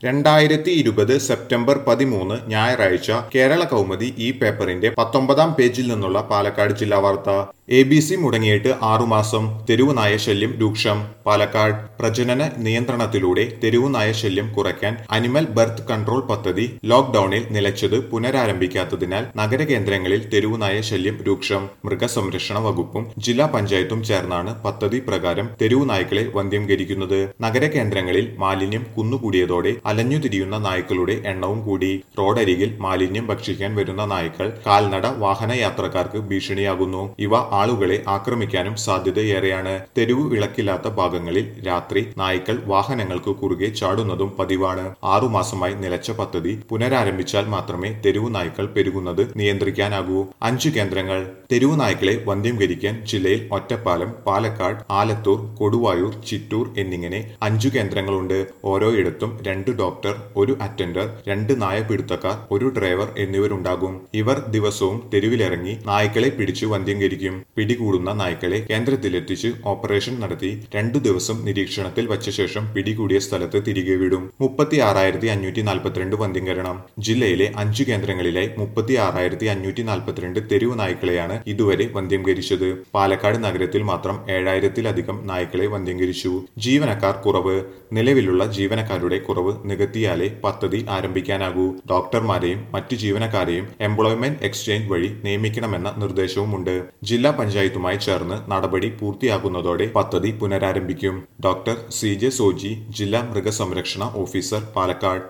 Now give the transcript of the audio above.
രണ്ടായിരത്തി ഇരുപത് സെപ്റ്റംബർ പതിമൂന്ന് ഞായറാഴ്ച കേരള കൗമുദി ഈ പേപ്പറിന്റെ പത്തൊമ്പതാം പേജിൽ നിന്നുള്ള പാലക്കാട് ജില്ലാ വാർത്ത എ ബി സി മുടങ്ങിയിട്ട് ആറുമാസം തെരുവുനായ ശല്യം രൂക്ഷം പാലക്കാട് പ്രജനന നിയന്ത്രണത്തിലൂടെ തെരുവുനായ ശല്യം കുറയ്ക്കാൻ അനിമൽ ബർത്ത് കൺട്രോൾ പദ്ധതി ലോക്ഡൌണിൽ നിലച്ചത് പുനരാരംഭിക്കാത്തതിനാൽ നഗരകേന്ദ്രങ്ങളിൽ തെരുവുനായ ശല്യം രൂക്ഷം മൃഗസംരക്ഷണ വകുപ്പും ജില്ലാ പഞ്ചായത്തും ചേർന്നാണ് പദ്ധതി പ്രകാരം തെരുവുനായ്ക്കളെ വന്ധ്യംകരിക്കുന്നത് നഗരകേന്ദ്രങ്ങളിൽ മാലിന്യം കുന്നുകൂടിയതോടെ അലഞ്ഞുതിരിയുന്ന നായ്ക്കളുടെ എണ്ണവും കൂടി റോഡരികിൽ മാലിന്യം ഭക്ഷിക്കാൻ വരുന്ന നായ്ക്കൾ കാൽനട വാഹന യാത്രക്കാർക്ക് ഭീഷണിയാകുന്നു ഇവ ആളുകളെ ആക്രമിക്കാനും സാധ്യതയേറെയാണ് തെരുവ് വിളക്കില്ലാത്ത ഭാഗങ്ങളിൽ രാത്രി നായ്ക്കൾ വാഹനങ്ങൾക്ക് കുറുകെ ചാടുന്നതും പതിവാണ് ആറുമാസമായി നിലച്ച പദ്ധതി പുനരാരംഭിച്ചാൽ മാത്രമേ തെരുവു നായ്ക്കൾ പെരുകുന്നത് നിയന്ത്രിക്കാനാകൂ അഞ്ചു കേന്ദ്രങ്ങൾ തെരുവു നായ്ക്കളെ വന്ധ്യംകരിക്കാൻ ജില്ലയിൽ ഒറ്റപ്പാലം പാലക്കാട് ആലത്തൂർ കൊടുവായൂർ ചിറ്റൂർ എന്നിങ്ങനെ അഞ്ചു കേന്ദ്രങ്ങളുണ്ട് ഓരോയിടത്തും രണ്ട് ഡോക്ടർ ഒരു അറ്റൻഡർ രണ്ട് നായ പിടുത്തക്കാർ ഒരു ഡ്രൈവർ എന്നിവരുണ്ടാകും ഇവർ ദിവസവും തെരുവിലിറങ്ങി നായ്ക്കളെ പിടിച്ചു വന്ധ്യംകരിക്കും പിടികൂടുന്ന നായ്ക്കളെ കേന്ദ്രത്തിലെത്തിച്ച് ഓപ്പറേഷൻ നടത്തി രണ്ടു ദിവസം നിരീക്ഷണത്തിൽ വച്ച ശേഷം പിടികൂടിയ സ്ഥലത്ത് തിരികെ വിടും മുപ്പത്തി ആറായിരത്തി അഞ്ഞൂറ്റി നാൽപ്പത്തിരണ്ട് വന്ധ്യംകരണം ജില്ലയിലെ അഞ്ചു കേന്ദ്രങ്ങളിലായി മുപ്പത്തി ആറായിരത്തി അഞ്ഞൂറ്റി നാൽപ്പത്തിരണ്ട് തെരുവ് നായ്ക്കളെയാണ് ഇതുവരെ വന്ധ്യംകരിച്ചത് പാലക്കാട് നഗരത്തിൽ മാത്രം ഏഴായിരത്തിലധികം നായ്ക്കളെ വന്ധ്യംകരിച്ചു ജീവനക്കാർ കുറവ് നിലവിലുള്ള ജീവനക്കാരുടെ കുറവ് നികത്തിയാലേ പദ്ധതി ആരംഭിക്കാനാകൂ ഡോക്ടർമാരെയും മറ്റു ജീവനക്കാരെയും എംപ്ലോയ്മെന്റ് എക്സ്ചേഞ്ച് വഴി നിയമിക്കണമെന്ന നിർദ്ദേശവുമുണ്ട് ജില്ലാ പഞ്ചായത്തുമായി ചേർന്ന് നടപടി പൂർത്തിയാകുന്നതോടെ പദ്ധതി പുനരാരംഭിക്കും ഡോക്ടർ സി ജെ സോജി ജില്ലാ മൃഗസംരക്ഷണ ഓഫീസർ പാലക്കാട്